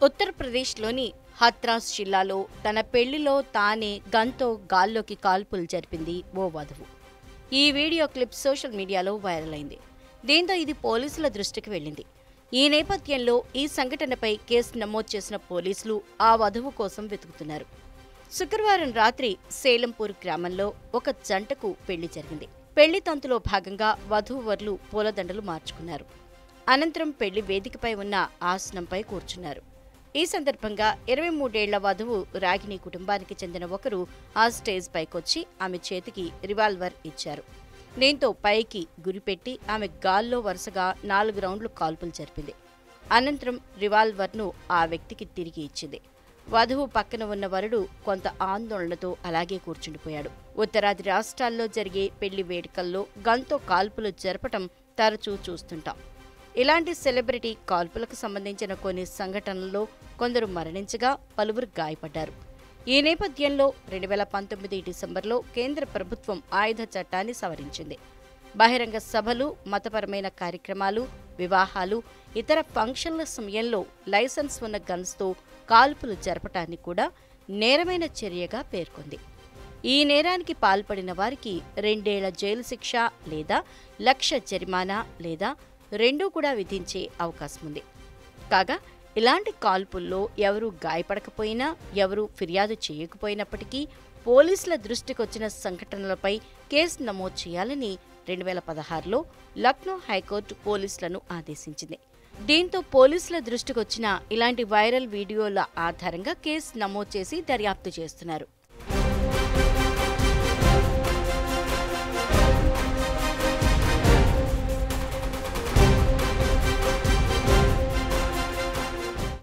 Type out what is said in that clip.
ఉత్తరప్రదేశ్లోని హత్రాస్ జిల్లాలో తన పెళ్లిలో తానే గన్తో గాల్లోకి కాల్పులు జరిపింది ఓ వధువు ఈ video clip social media viral అయింది దీంతో ఇది పోలీసుల దృష్టికి వెళ్ళింది ఈ నేపథ్యంలో ఈ సంఘటనపై కేసు నమోదు చేసిన పోలీసులు ఆ వధువు కోసం వెతుకుతున్నారు శుక్రవారం రాత్రి సేలంపూర్ గ్రామంలో ఒక జంటకు పెళ్లి జరిగింది పెళ్లి తంతులో భాగంగా వధూవరులు పూలదండలు మార్చుకున్నారు అనంతరం పెళ్లి వేదికపై ఉన్న ఆసనంపై కూర్చున్నారు ఈ సందర్భంగా ఇరవై మూడేళ్ల వధువు రాగిణి కుటుంబానికి చెందిన ఒకరు ఆ స్టేజ్ పైకొచ్చి ఆమె చేతికి రివాల్వర్ ఇచ్చారు దీంతో పైకి గురిపెట్టి ఆమె గాల్లో వరుసగా నాలుగు రౌండ్లు కాల్పులు జరిపింది అనంతరం రివాల్వర్ను ఆ వ్యక్తికి తిరిగి ఇచ్చింది వధువు పక్కన ఉన్న వరుడు కొంత ఆందోళనతో అలాగే కూర్చుండిపోయాడు ఉత్తరాది రాష్ట్రాల్లో జరిగే పెళ్లి వేడుకల్లో గన్తో కాల్పులు జరపటం తరచూ చూస్తుంటాం ఇలాంటి సెలబ్రిటీ కాల్పులకు సంబంధించిన కొన్ని సంఘటనల్లో కొందరు మరణించగా పలువురు గాయపడ్డారు ఈ నేపథ్యంలో రెండు వేల పంతొమ్మిది డిసెంబర్లో కేంద్ర ప్రభుత్వం ఆయుధ చట్టాన్ని సవరించింది బహిరంగ సభలు మతపరమైన కార్యక్రమాలు వివాహాలు ఇతర ఫంక్షన్ల సమయంలో లైసెన్స్ ఉన్న గన్స్తో కాల్పులు జరపటాన్ని కూడా నేరమైన చర్యగా పేర్కొంది ఈ నేరానికి పాల్పడిన వారికి రెండేళ్ల జైలు శిక్ష లేదా లక్ష జరిమానా లేదా రెండూ కూడా విధించే అవకాశం ఉంది కాగా ఇలాంటి కాల్పుల్లో ఎవరూ గాయపడకపోయినా ఎవరూ ఫిర్యాదు చేయకపోయినప్పటికీ పోలీసుల దృష్టికొచ్చిన సంఘటనలపై కేసు నమోదు చేయాలని రెండు వేల పదహారులో లక్నో హైకోర్టు పోలీసులను ఆదేశించింది దీంతో పోలీసుల దృష్టికొచ్చిన ఇలాంటి వైరల్ వీడియోల ఆధారంగా కేసు నమోదు చేసి దర్యాప్తు చేస్తున్నారు